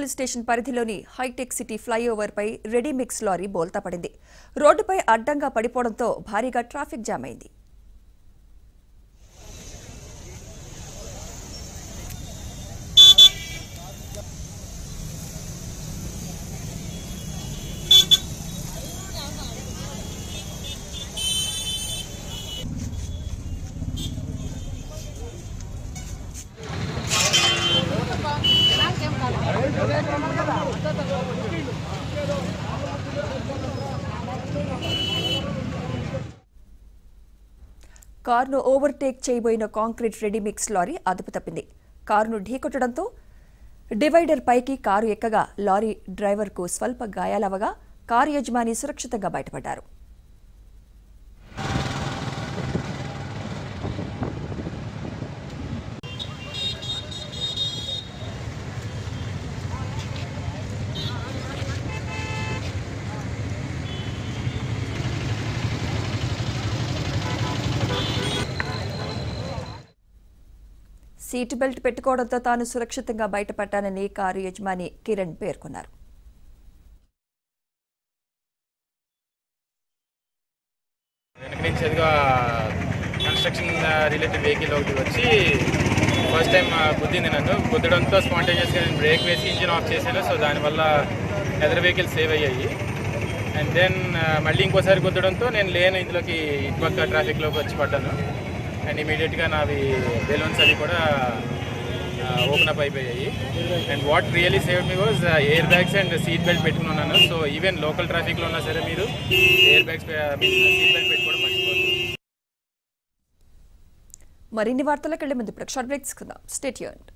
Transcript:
circle station పరిధిలోని hitech city ఫ్లైఓవర్పై readymix lorry బోల్తా పడింది రోడ్డుపై అడ్డంగా పడిపోవడంతో భారీగా ట్రాఫిక్ జామ్ అయింది కారును ఓవర్టేక్ చేయబోయిన కాంక్రీట్ రెడీమిక్స్ లారీ అదుపు తప్పింది కారును ఢీకొట్టడంతో డివైడర్ పైకి కారు ఎక్కగా లారీ డ్రైవర్కు స్వల్ప గాయాలవగా కారు యజమాని సురక్షితంగా బయటపడ్డారు సీట్ బెల్ట్ పెట్టుకోవడంతో తాను సురక్షితంగా బయటపడ్డానని కారు యజమాని కిరణ్ పేర్కొన్నారు వెనక నుంచి ఎదుగా కన్స్ట్రక్షన్ రిలేటెడ్ వెహికల్ ఒకటి వచ్చి ఫస్ట్ టైం గుద్దింది నన్ను గుద్దడంతో స్పాంటేనియస్గా నేను బ్రేక్ వేసి ఇంజిన్ ఆఫ్ చేశాను సో దానివల్ల ఎదర్ వెహికల్ సేవ్ అయ్యాయి అండ్ దెన్ మళ్ళీ ఇంకోసారి గుద్దడంతో నేను లేను ఇందులోకి ఇటుపక్క ట్రాఫిక్లోకి వచ్చి పడ్డాను అండ్ ఇమీడియట్గా నావి బెలూన్స్ అవి కూడా ఓపెన్ అప్ అయిపోయాయి and what really save me was air bags and seat belt పెట్టుకుని ఉన్నాను సో ఈవెన్ లోకల్ ట్రాఫిక్లో ఉన్నా సరే మీరు ఎయిర్ బ్యాగ్స్ సీట్ బెల్ట్ పెట్టుకోవడం మర్చిపోతుంది మరిన్ని వార్తలకు వెళ్లే ముందు ఇప్పుడు షార్ట్ బ్రేక్ తీసుకుందాం స్టేట్ యూన్